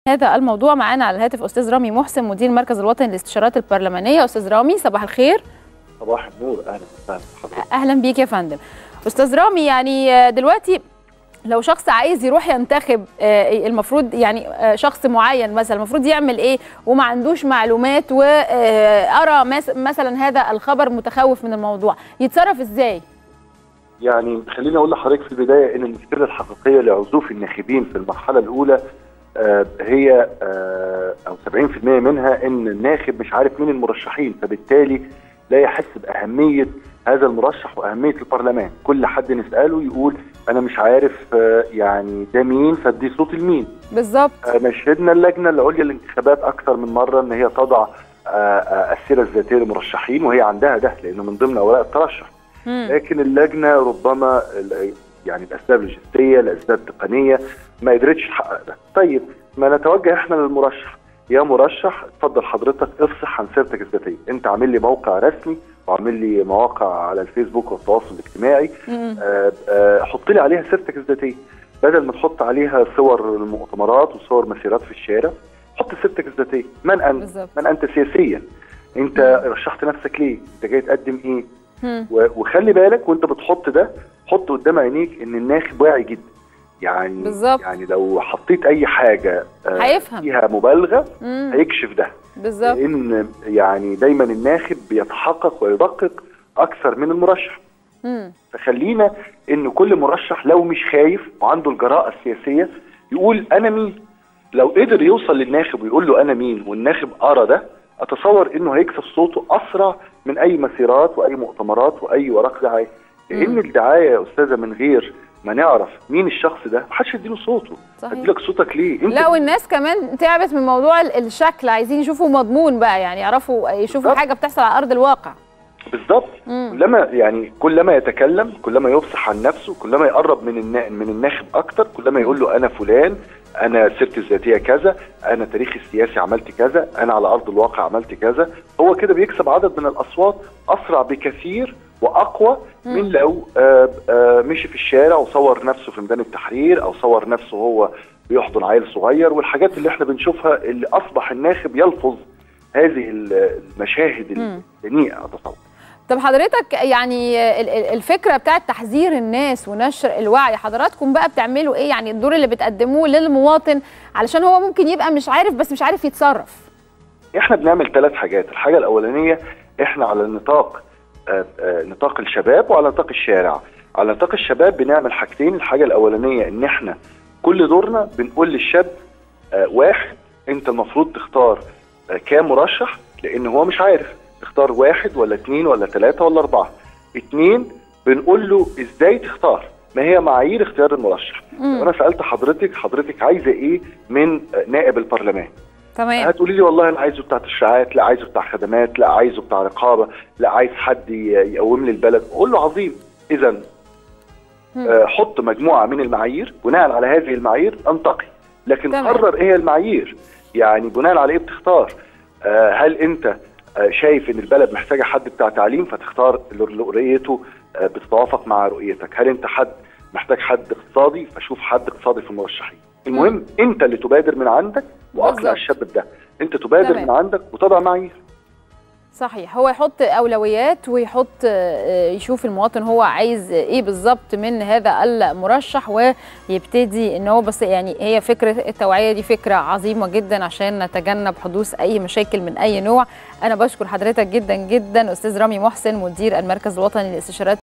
هذا الموضوع معانا على الهاتف استاذ رامي محسن مدير المركز الوطني للاستشارات البرلمانيه استاذ رامي صباح الخير صباح النور اهلا وسهلا بحضرتك اهلا بيك يا فندم استاذ رامي يعني دلوقتي لو شخص عايز يروح ينتخب المفروض يعني شخص معين مثلا المفروض يعمل ايه وما عندوش معلومات وارى مثلا هذا الخبر متخوف من الموضوع يتصرف ازاي يعني خليني اقول لحضرتك في البدايه ان المشكله الحقيقيه لعزوف الناخبين في المرحله الاولى هي او 70% منها ان الناخب مش عارف مين المرشحين فبالتالي لا يحس باهميه هذا المرشح واهميه البرلمان كل حد نساله يقول انا مش عارف يعني ده مين فادي صوت لمين بالظبط نشدنا اللجنه العليا للانتخابات اكثر من مره ان هي تضع السيره الذاتيه للمرشحين وهي عندها ده لانه من ضمن اوراق الترشح لكن اللجنه ربما يعني الاسباب اللوجستيه الاسباب التقنيه ما قدرتش تحقق ده طيب ما نتوجه احنا للمرشح يا مرشح اتفضل حضرتك افصح عن سيرتك الذاتيه انت عامل لي موقع رسمي وعامل لي مواقع على الفيسبوك والتواصل الاجتماعي آه آه حط لي عليها سيرتك الذاتيه بدل ما تحط عليها صور المؤتمرات وصور مسيرات في الشارع حط سيرتك الذاتيه من انت بالزبط. من انت سياسيا انت مم. رشحت نفسك ليه انت جاي تقدم ايه وخلي بالك وانت بتحط ده حط قدام عينيك ان الناخب واعي جدا يعني بالزبط. يعني لو حطيت اي حاجه هيفهم فيها مبالغه مم. هيكشف ده بالظبط لان يعني دايما الناخب بيتحقق ويدقق اكثر من المرشح مم. فخلينا ان كل مرشح لو مش خايف وعنده الجراءه السياسيه يقول انا مين لو قدر يوصل للناخب ويقول له انا مين والناخب قرا ده اتصور انه هيكسب صوته اسرع من اي مسيرات واي مؤتمرات واي ورق دعايه لان الدعايه يا استاذه من غير ما نعرف مين الشخص ده محدش يديله صوته صحيح. هديلك صوتك ليه لا والناس كمان تعبت من موضوع الشكل عايزين يشوفوا مضمون بقى يعني يعرفوا يشوفوا بالضبط. حاجه بتحصل على ارض الواقع بالظبط كلما يعني كلما يتكلم كلما يفصح عن نفسه كلما يقرب من النا... من الناخب اكتر كلما يقول له انا فلان انا سيرتي الذاتيه كذا انا تاريخي السياسي عملت كذا انا على ارض الواقع عملت كذا هو كده بيكسب عدد من الاصوات اسرع بكثير واقوى من لو آآ آآ مشي في الشارع وصور نفسه في ميدان التحرير او صور نفسه هو بيحضن عيل صغير والحاجات اللي احنا بنشوفها اللي اصبح الناخب يلفظ هذه المشاهد الدنيئه اتصور طب حضرتك يعني الفكره بتاعت تحذير الناس ونشر الوعي حضراتكم بقى بتعملوا ايه يعني الدور اللي بتقدموه للمواطن علشان هو ممكن يبقى مش عارف بس مش عارف يتصرف احنا بنعمل ثلاث حاجات الحاجه الاولانيه احنا على النطاق آآ آآ نطاق الشباب وعلى نطاق الشارع على نطاق الشباب بنعمل حاجتين الحاجه الاولانيه ان احنا كل دورنا بنقول للشاب واحد انت المفروض تختار كام مرشح لان هو مش عارف تختار واحد ولا اثنين ولا ثلاثة ولا أربعة اثنين بنقول له ازاي تختار ما هي معايير اختيار المرشح وانا سالت حضرتك حضرتك عايزه ايه من نائب البرلمان تمام هتقولي لي والله انا عايزه بتاع تشريعات لا عايزه بتاع خدمات لا عايزه بتاع رقابه لا عايز حد يقوم لي البلد اقول له عظيم اذا آه حط مجموعه من المعايير بناء على هذه المعايير انتقي لكن تمام. قرر ايه المعايير يعني بناء على ايه بتختار آه هل انت شايف ان البلد محتاجه حد بتاع تعليم فتختار اللي رؤيته بتتوافق مع رؤيتك هل انت حد محتاج حد اقتصادي فشوف حد اقتصادي في المرشحين المهم انت اللي تبادر من عندك واقنع الشاب ده انت تبادر تمام. من عندك وتضع معايير صحيح هو يحط اولويات ويحط يشوف المواطن هو عايز ايه بالظبط من هذا المرشح ويبتدي ان هو بس يعني هي فكره التوعيه دي فكره عظيمه جدا عشان نتجنب حدوث اي مشاكل من اي نوع انا بشكر حضرتك جدا جدا استاذ رامي محسن مدير المركز الوطني للاستشارات